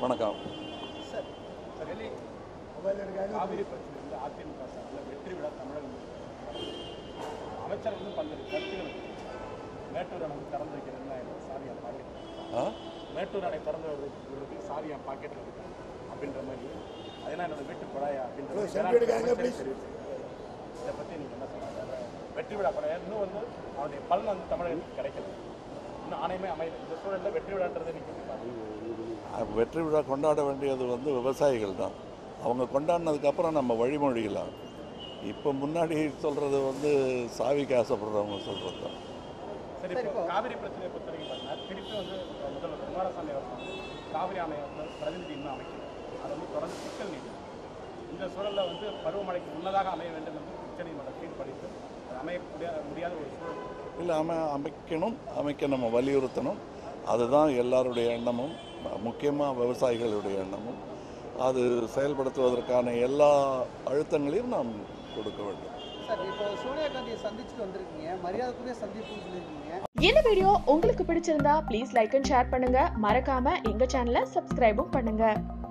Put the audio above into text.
வணக்கம் சார் டெல்லி காவிரி பிரச்சனை வந்து அதிமுக சார்பில் வெற்றி விழா தமிழகம் அமைச்சர் வந்து பல்வேறு கருத்துக்கள் மேட்டூர் அணை வந்து திறந்து வைக்கிறதுனா சாரியா பாக்கெட் ஆ மேட்டூர் அணை திறந்து விடுறதுக்கு சாரியா பாக்கெட்டில் இருக்கு அப்படின்ற மாதிரி அதெல்லாம் என்னோட வீட்டு குழாயா அப்படின்ற மாதிரி வேளாண் அமைச்சரே தெரிவிச்சிருக்காரு. இதை பற்றி நீங்கள் என்ன சொல்லுங்க வெற்றி விழா குழாயா இன்னும் வந்து அவருடைய பலன் வந்து தமிழகத்துக்கு கிடைக்கல இன்னும் ஆணையமே அமையல இந்த சூழலில் வெற்றி விழான்றதை நீங்கள் எப்படி பாருங்க வெற்றி விழா கொண்டாட வேண்டியது வந்து விவசாயிகள் தான் அவங்க கொண்டாடினதுக்கப்புறம் நம்ம வழிமொழியலாம் இப்போ முன்னாடி சொல்கிறது வந்து சாவிக்கு ஆசைப்படுறவங்க சொல்கிறது தான் சரி இப்போ காவிரி பிரச்சனையை பொறுத்த வரைக்கும் பார்த்தீங்கன்னா திருப்பி வந்து முதல்வர் குமாரசாமி அவர்கள் வந்து காவிரி ஆணையத்தில் பிரதிநிதி இன்னும் அமைக்கல அது வந்து தொடர்ந்து சிக்கல் நீடி இந்த சூழலில் வந்து பருவமழைக்கு முன்னதாக அமைய வேண்டும் என்று உச்சநீதிமன்றம் தீர்ப்பளித்து அது அமைய முடியாத ஒரு சூழல் இல்லை அமை அமைக்கணும் அமைக்க நம்ம வலியுறுத்தணும் அதுதான் எல்லாருடைய எண்ணமும் முக்கியமாக விவசாயிகளுடைய எண்ணமும் அது செயல்படுத்துவதற்கான எல்லா அழுத்தங்களையும் நாம் கொடுக்க வேண்டும் சார் இப்போ சோனியா காந்தியை சந்திச்சுட்டு வந்திருக்கீங்க மரியாதைக்குரிய சந்திப்புன்னு சொல்லியிருக்கீங்க இந்த வீடியோ உங்களுக்கு பிடிச்சிருந்தா ப்ளீஸ் லைக் அண்ட் ஷேர் பண்ணுங்க மறக்காம எங்க சேனலை சப்ஸ்கிரைபும் பண்ணுங்க